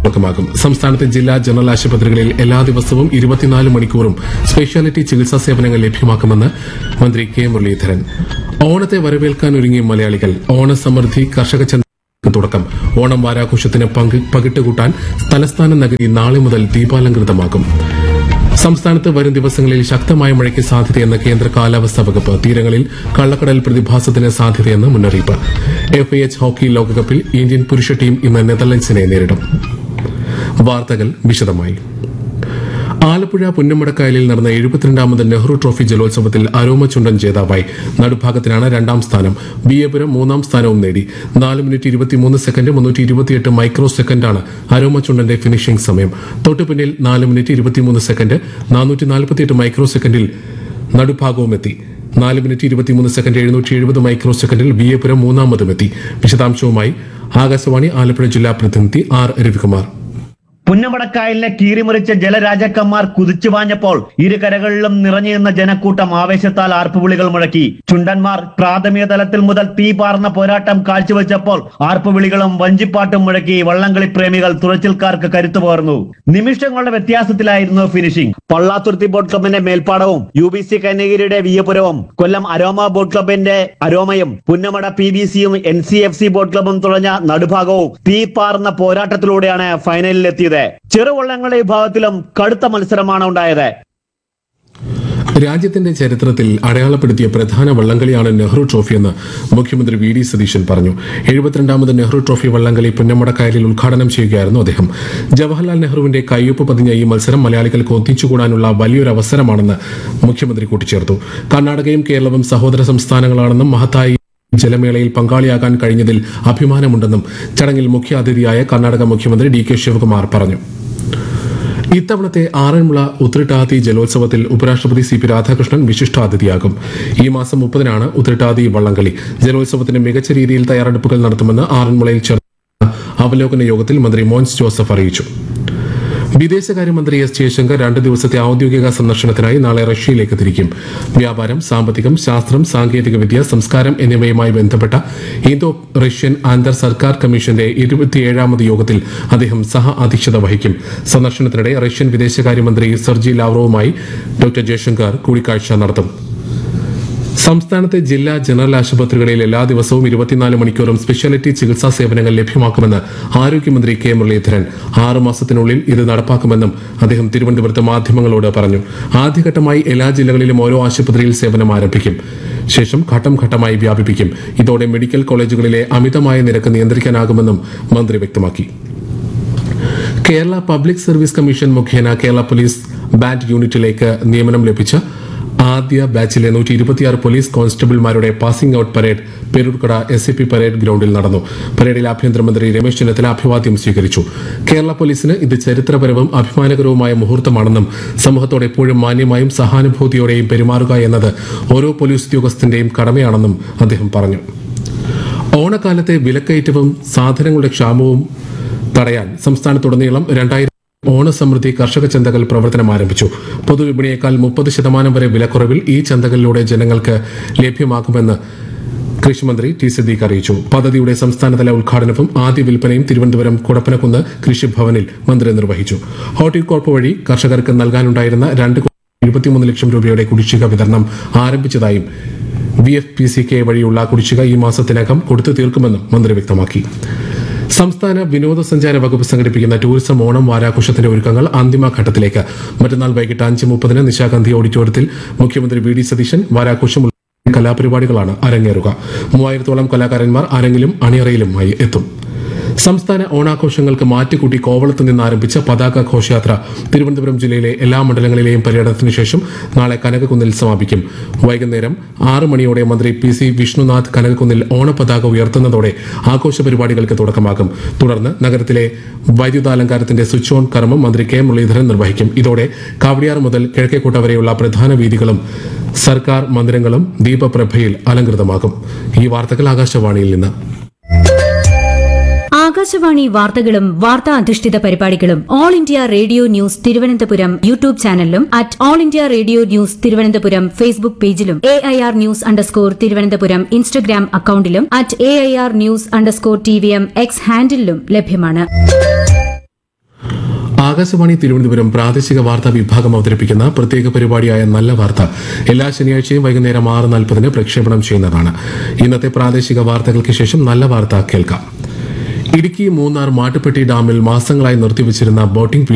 തുടക്കമാകും സംസ്ഥാനത്തെ ജില്ലാ ജനറൽ ആശുപത്രികളിൽ എല്ലാ ദിവസവും ഇരുപത്തിനാല് മണിക്കൂറും സ്പെഷ്യാലിറ്റി ചികിത്സാ സേവനങ്ങൾ ലഭ്യമാക്കുമെന്ന് മന്ത്രി കെ മുരളീധരൻ ഓണത്തെ വരവേൽക്കാൻ മലയാളികൾ ഓണസമൃദ്ധി കർഷക ചന്ത തുടക്കം ഓണം വാരാഘോഷത്തിന് പങ്ക് പകിട്ടുകൂട്ടാൻ തലസ്ഥാന നഗരി നാളെ മുതൽ ദീപാലങ്കൃതമാകും സംസ്ഥാനത്ത് വരും ദിവസങ്ങളിൽ ശക്തമായ മഴയ്ക്ക് സാധ്യതയെന്ന് കേന്ദ്ര കാലാവസ്ഥാ വകുപ്പ് തീരങ്ങളിൽ കള്ളക്കടൽ പ്രതിഭാസത്തിന് സാധ്യതയെന്ന് മുന്നറിയിപ്പ് എഫ് എച്ച് ഹോക്കി ലോകകപ്പിൽ ഇന്ത്യൻ പുരുഷ ടീം ഇന്ന് നെതർലൻഡ്സിനെ നേരിടും വാർത്തകൾ വിശദമായി ആലപ്പുഴ പുന്നമടക്കായലിൽ നടന്ന എഴുപത്തിരണ്ടാമത് നെഹ്റു ട്രോഫി ജലോത്സവത്തിൽ അരോമ ചുണ്ടൻ ജേതാവായി നടുഭാഗത്തിനാണ് രണ്ടാം സ്ഥാനം ബിയപുരം മൂന്നാം സ്ഥാനവും നേടി നാല് മിനിറ്റ് ഇരുപത്തിമൂന്ന് സെക്കൻഡ് മുന്നൂറ്റി ഇരുപത്തിയെട്ട് മൈക്രോ സെക്കൻഡാണ് അരോമ ചുണ്ടന്റെ ഫിനിഷിംഗ് സമയം തൊട്ടുപിന്നിൽ നാല് മിനിറ്റ് ഇരുപത്തിമൂന്ന് സെക്കൻഡ് നാനൂറ്റി നാൽപ്പത്തിയെട്ട് മൈക്രോ സെക്കൻഡിൽ നടുഭാഗവും എത്തി നാല് മിനിറ്റ് ഇരുപത്തിമൂന്ന് സെക്കൻഡ് എഴുന്നൂറ്റി എഴുപത് മൈക്രോ സെക്കൻഡിൽ വിയപുരം മൂന്നാമതും എത്തി വിശദാംശവുമായി ആകാശവാണി ആലപ്പുഴ ജില്ലാ പ്രതിനിധി ആർ രവികുമാർ പുന്നമടക്കായലിനെ കീറിമുറിച്ച ജലരാജാക്കന്മാർ കുതിച്ചു പാഞ്ഞപ്പോൾ ഇരു കരകളിലും നിറഞ്ഞു നിന്ന ജനക്കൂട്ടം ആവേശത്താൽ ആർപ്പുവിളികൾ മുഴക്കി ചുണ്ടന്മാർ പ്രാഥമിക തലത്തിൽ മുതൽ തീ പാർന്ന പോരാട്ടം കാഴ്ചവെച്ചപ്പോൾ ആർപ്പുവിളികളും വഞ്ചിപ്പാട്ടും മുഴക്കി വള്ളംകളി പ്രേമികൾ തുഴച്ചിൽക്കാർക്ക് കരുത്തു പകർന്നു നിമിഷങ്ങളുടെ വ്യത്യാസത്തിലായിരുന്നു ഫിനിഷിംഗ് പള്ളാത്തുരുത്തി ബോട്ട് ക്ലബിന്റെ മേൽപ്പാടവും യു ബി സി കന്യഗിരിയുടെ വിയപുരവും കൊല്ലം അരോമ ബോട്ട് ക്ലബിന്റെ അരോമയും പുന്നമട പി ബി സിയും N C F C boat ക്ലബും തുഴഞ്ഞ നടുഭാഗവും തീ പാർന്ന പോരാട്ടത്തിലൂടെയാണ് ഫൈനലിലെത്തിയത് ചെറുവള്ളങ്ങളുടെ വിഭാഗത്തിലും കടുത്ത മത്സരമാണ് ഉണ്ടായത് രാജ്യത്തിന്റെ ചരിത്രത്തിൽ അടയാളപ്പെടുത്തിയ പ്രധാന വള്ളംകളിയാണ് നെഹ്റു ട്രോഫിയെന്ന് മുഖ്യമന്ത്രി വി ഡി സതീശൻ പറഞ്ഞു എഴുപത്തിരണ്ടാമത് നെഹ്റു ട്രോഫി വള്ളംകളി പുന്നമടക്കായലിൽ ഉദ്ഘാടനം ചെയ്യുകയായിരുന്നു അദ്ദേഹം ജവഹർലാൽ നെഹ്റുവിന്റെ കയ്യൊപ്പ് പതിഞ്ഞ ഈ മത്സരം മലയാളികൾക്ക് ഒന്നിച്ചുകൂടാനുള്ള വലിയൊരു അവസരമാണെന്ന് മുഖ്യമന്ത്രി കൂട്ടിച്ചേർത്തു കർണാടകയും കേരളവും സഹോദര സംസ്ഥാനങ്ങളാണെന്നും മഹത്തായി ജലമേളയിൽ പങ്കാളിയാകാൻ കഴിഞ്ഞതിൽ അഭിമാനമുണ്ടെന്നും ചടങ്ങിൽ മുഖ്യ അതിഥിയായ കർണാടക മുഖ്യമന്ത്രി ഡി കെ ശിവകുമാർ പറഞ്ഞു ഇത്തവണത്തെ ആറന്മുള ഉത്രട്ടാതി ജലോത്സവത്തിൽ ഉപരാഷ്ട്രപതി സി പി രാധാകൃഷ്ണൻ വിശിഷ്ടാതിഥിയാകും ഈ മാസം മുപ്പതിനാണ് ഉത്രട്ടാതി വള്ളംകളി ജലോത്സവത്തിന് മികച്ച രീതിയിൽ തയ്യാറെടുപ്പുകൾ നടത്തുമെന്ന് ആറന്മുളയിൽ ചേർന്ന അവലോകന യോഗത്തിൽ മന്ത്രി മോൻസ് ജോസഫ് അറിയിച്ചു വിദേശകാര്യമന്ത്രി എസ് ജയശങ്കർ രണ്ട് ദിവസത്തെ ഔദ്യോഗിക സന്ദർശനത്തിനായി നാളെ റഷ്യയിലേക്ക് തിരിക്കും വ്യാപാരം സാമ്പത്തികം ശാസ്ത്രം സാങ്കേതികവിദ്യ സംസ്കാരം എന്നിവയുമായി ബന്ധപ്പെട്ട ഇന്തോ റഷ്യൻ അന്തർ സർക്കാർ കമ്മീഷന്റെ ഇരുപത്തിയേഴാമത് യോഗത്തിൽ അദ്ദേഹം സഹ അധ്യക്ഷത വഹിക്കും സന്ദർശനത്തിനിടെ റഷ്യൻ വിദേശകാര്യമന്ത്രി സെർജി ലാവ്റോവുമായി ഡോക്ടർ ജയശങ്കർ കൂടിക്കാഴ്ച നടത്തും സംസ്ഥാനത്തെ ജില്ലാ ജനറൽ ആശുപത്രികളിൽ എല്ലാ ദിവസവും ഇരുപത്തിനാല് മണിക്കൂറും സ്പെഷ്യാലിറ്റി ചികിത്സാ സേവനങ്ങൾ ലഭ്യമാക്കുമെന്ന് ആരോഗ്യമന്ത്രി കെ മുരളീധരൻ ആറ് മാസത്തിനുള്ളിൽ ഇത് നടപ്പാക്കുമെന്നും അദ്ദേഹം തിരുവനന്തപുരത്ത് മാധ്യമങ്ങളോട് പറഞ്ഞു ആദ്യഘട്ടമായി എല്ലാ ജില്ലകളിലും ഓരോ ആശുപത്രിയിൽ സേവനം ആരംഭിക്കും ശേഷം ഘട്ടം ഘട്ടമായി വ്യാപിപ്പിക്കും ഇതോടെ മെഡിക്കൽ കോളേജുകളിലെ അമിതമായ നിരക്ക് നിയന്ത്രിക്കാനാകുമെന്നും മന്ത്രി വ്യക്തമാക്കി കേരള പബ്ലിക് സർവീസ് കമ്മീഷൻ മുഖേന കേരള പോലീസ് ബാൻഡ് യൂണിറ്റിലേക്ക് നിയമനം ലഭിച്ച ആദ്യ ബാച്ചിലെ നൂറ്റി ഇരുപത്തിയാറ് പോലീസ് കോൺസ്റ്റബിൾമാരുടെ passing out parade Peroorkada S P parade ഗ്രൌണ്ടിൽ നടന്നു പരേഡിൽ ആഭ്യന്തരമന്ത്രി രമേശ് ചെന്നിത്തല അഭിവാദ്യം സ്വീകരിച്ചു കേരള പോലീസിന് ഇത് ചരിത്രപരവും അഭിമാനകരവുമായ മുഹൂർത്തമാണെന്നും സമൂഹത്തോട് എപ്പോഴും മാന്യമായും സഹാനുഭൂതിയോടെയും പെരുമാറുക എന്നത് ഓരോ പോലീസ് ഉദ്യോഗസ്ഥന്റെയും കടമയാണെന്നും അദ്ദേഹം പറഞ്ഞു ഓണക്കാലത്തെ വിലക്കയറ്റവും സാധനങ്ങളുടെ ക്ഷാമവും തടയാൻ സംസ്ഥാനത്തുടനീളം രണ്ടായിരം ഓണസമൃദ്ധി കർഷക ചന്തകൾ പ്രവർത്തനം ആരംഭിച്ചു പൊതുവിപണിയേക്കാൾ മുപ്പത് ശതമാനം വരെ വിലക്കുറവിൽ ഈ ചന്തകളിലൂടെ ജനങ്ങൾക്ക് ലഭ്യമാക്കുമെന്ന് കൃഷിമന്ത്രി ടി സിദ്ദീഖ് അറിയിച്ചു പദ്ധതിയുടെ സംസ്ഥാനതല ഉദ്ഘാടനവും ആദ്യ വിൽപ്പനയും തിരുവനന്തപുരം കുടപ്പനക്കുന്ന് കൃഷിഭവനിൽ മന്ത്രി നിർവഹിച്ചു ഹോർട്ടികോർപ്പ് വഴി കർഷകർക്ക് നൽകാനുണ്ടായിരുന്ന രണ്ട് കോടി എഴുപത്തിമൂന്ന് ലക്ഷം രൂപയുടെ കുടിശ്ശിക വിതരണം ആരംഭിച്ചതായും V F P C K വഴിയുള്ള കുടിശ്ശിക ഈ മാസത്തിനകം കൊടുത്തു തീർക്കുമെന്നും മന്ത്രി വ്യക്തമാക്കി സംസ്ഥാന വിനോദസഞ്ചാര വകുപ്പ് സംഘടിപ്പിക്കുന്ന ടൂറിസം ഓണം വാരാഘോഷത്തിന്റെ ഒരുക്കങ്ങൾ അന്തിമഘട്ടത്തിലേക്ക് മറ്റന്നാൾ വൈകിട്ട് അഞ്ച് മുപ്പതിന് നിശാഗന്ധി ഓഡിറ്റോറിയത്തിൽ മുഖ്യമന്ത്രി വി ഡി സതീശൻ വാരാഘോഷം ഉൾപ്പെടെ കലാപരിപാടികളാണ് അരങ്ങേറുക മൂവായിരത്തോളം കലാകാരന്മാർ അരങ്ങിലും അണിയറയിലുമായി എത്തും സംസ്ഥാന ഓണാഘോഷങ്ങൾക്ക് മാറ്റുകൂട്ടി കോവളത്ത് നിന്ന് ആരംഭിച്ച പതാക ഘോഷയാത്ര തിരുവനന്തപുരം ജില്ലയിലെ എല്ലാ മണ്ഡലങ്ങളിലെയും പര്യടനത്തിന് ശേഷം നാളെ കനകക്കുന്നിൽ സമാപിക്കും വൈകുന്നേരം ആറ് മണിയോടെ മന്ത്രി പി സി വിഷ്ണുനാഥ് കനകക്കുന്നിൽ ഓണപതാക ഉയർത്തുന്നതോടെ ആഘോഷ പരിപാടികൾക്ക് തുടക്കമാകും തുടർന്ന് നഗരത്തിലെ വൈദ്യുതാലങ്കാരത്തിന്റെ സ്വിച്ച് ഓൺ കർമ്മം മന്ത്രി കെ മുരളീധരൻ നിർവഹിക്കും ഇതോടെ കാവടിയാർ മുതൽ കിഴക്കേക്കോട്ട വരെയുള്ള പ്രധാന വീതികളും സർക്കാർ മന്ദിരങ്ങളും ദീപപ്രഭയിൽ അലങ്കൃതമാകും ഈ വാർത്തകൾ ആകാശവാണിയിൽ നിന്ന് ആകാശവാണി വാർത്തകളും വാർത്താ അധിഷ്ഠിത പരിപാടികളും all India radio news Thiruvananthapuram YouTube ചാനലിലും at all India radio news Thiruvananthapuram Facebook പേജിലും A I R news underscore Thiruvananthapuram Instagram അക്കൌണ്ടിലും at A I R news underscore T V M X ഹാൻഡിലും ലഭ്യമാണ് ആകാശവാണി തിരുവനന്തപുരം പ്രാദേശിക വാർത്താ വിഭാഗം അവതരിപ്പിക്കുന്ന പ്രത്യേക പരിപാടിയായ നല്ല വാർത്ത എല്ലാ ശനിയാഴ്ചയും വൈകുന്നേരം ആറ് നാൽപ്പതിന് പ്രക്ഷേപണം ചെയ്യുന്നതാണ് ഇന്നത്തെ പ്രാദേശിക വാർത്തകൾക്ക് ശേഷം നല്ല വാർത്ത കേൾക്കാം ഇടുക്കി മൂന്നാർ മാട്ടുപ്പെട്ടി ഡാമിൽ മാസങ്ങളായി നിർത്തിവച്ചിരുന്ന ബോട്ടിംഗ്